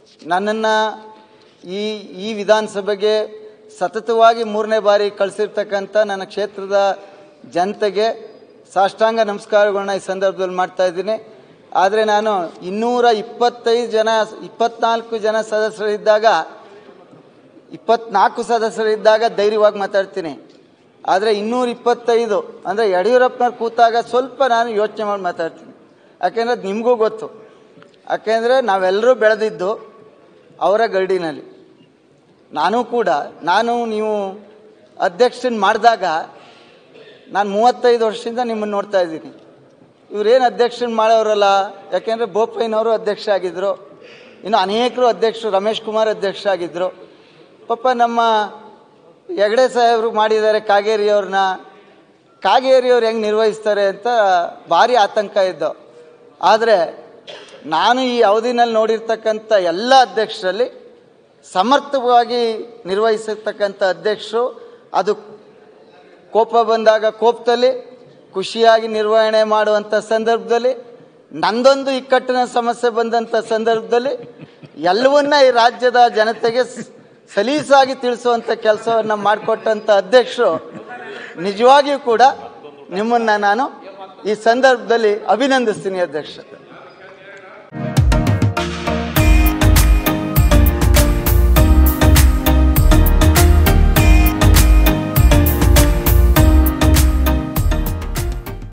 ನನ್ನನ್ನು ಈ ಈ ವಿಧಾನಸಭೆಗೆ ಸತತವಾಗಿ ಮೂರನೇ ಬಾರಿ ಕಳಿಸಿರ್ತಕ್ಕಂಥ ನನ್ನ ಕ್ಷೇತ್ರದ ಜನತೆಗೆ ಸಾಷ್ಟಾಂಗ ನಮಸ್ಕಾರಗಳನ್ನ ಈ ಸಂದರ್ಭದಲ್ಲಿ ಮಾಡ್ತಾ ಇದ್ದೀನಿ ಆದರೆ ನಾನು ಇನ್ನೂರ ಇಪ್ಪತ್ತೈದು ಜನ ಇಪ್ಪತ್ನಾಲ್ಕು ಜನ ಸದಸ್ಯರಿದ್ದಾಗ ಇಪ್ಪತ್ನಾಲ್ಕು ಸದಸ್ಯರಿದ್ದಾಗ ಧೈರ್ಯವಾಗಿ ಮಾತಾಡ್ತೀನಿ ಆದರೆ ಇನ್ನೂರ ಇಪ್ಪತ್ತೈದು ಅಂದರೆ ಯಡಿಯೂರಪ್ಪನವ್ರು ಕೂತಾಗ ಸ್ವಲ್ಪ ನಾನು ಯೋಚನೆ ಮಾಡಿ ಮಾತಾಡ್ತೀನಿ ಯಾಕೆಂದರೆ ಅದು ನಿಮಗೂ ಗೊತ್ತು ಯಾಕೆಂದರೆ ನಾವೆಲ್ಲರೂ ಬೆಳೆದಿದ್ದು ಅವರ ಗರಡಿನಲ್ಲಿ ನಾನು ಕೂಡ ನಾನು ನೀವು ಅಧ್ಯಕ್ಷನ ಮಾಡಿದಾಗ ನಾನು ಮೂವತ್ತೈದು ವರ್ಷದಿಂದ ನಿಮ್ಮನ್ನು ನೋಡ್ತಾ ಇದ್ದೀನಿ ಇವರೇನು ಅಧ್ಯಕ್ಷನ ಮಾಡೋರಲ್ಲ ಯಾಕೆಂದರೆ ಬೋಪಯ್ಯನವರು ಅಧ್ಯಕ್ಷ ಆಗಿದ್ದರು ಇನ್ನು ಅನೇಕರು ಅಧ್ಯಕ್ಷರು ರಮೇಶ್ ಕುಮಾರ್ ಅಧ್ಯಕ್ಷ ಆಗಿದ್ದರು ಪಾಪ ನಮ್ಮ ಹೆಗಡೆ ಸಾಹೇಬರು ಮಾಡಿದ್ದಾರೆ ಕಾಗೇರಿಯವ್ರನ್ನ ಕಾಗೇರಿಯವ್ರು ಹೆಂಗೆ ನಿರ್ವಹಿಸ್ತಾರೆ ಅಂತ ಭಾರಿ ಆತಂಕ ಇದ್ದು ಆದರೆ ನಾನು ಈ ಅವಧಿನಲ್ಲಿ ನೋಡಿರ್ತಕ್ಕಂಥ ಎಲ್ಲ ಅಧ್ಯಕ್ಷರಲ್ಲಿ ಸಮರ್ಥವಾಗಿ ನಿರ್ವಹಿಸಿರ್ತಕ್ಕಂಥ ಅಧ್ಯಕ್ಷರು ಅದು ಕೋಪ ಬಂದಾಗ ಕೋಪದಲ್ಲಿ ಖುಷಿಯಾಗಿ ನಿರ್ವಹಣೆ ಮಾಡುವಂಥ ಸಂದರ್ಭದಲ್ಲಿ ನಂದೊಂದು ಇಕ್ಕಟ್ಟಿನ ಸಮಸ್ಯೆ ಬಂದಂಥ ಸಂದರ್ಭದಲ್ಲಿ ಎಲ್ಲವನ್ನ ಈ ರಾಜ್ಯದ ಜನತೆಗೆ ಸ್- ಸಲೀಸಾಗಿ ತಿಳಿಸುವಂಥ ಕೆಲಸವನ್ನು ಮಾಡಿಕೊಟ್ಟಂಥ ಅಧ್ಯಕ್ಷರು ನಿಜವಾಗಿಯೂ ಕೂಡ ನಿಮ್ಮನ್ನು ನಾನು ಈ ಸಂದರ್ಭದಲ್ಲಿ ಅಭಿನಂದಿಸ್ತೀನಿ ಅಧ್ಯಕ್ಷ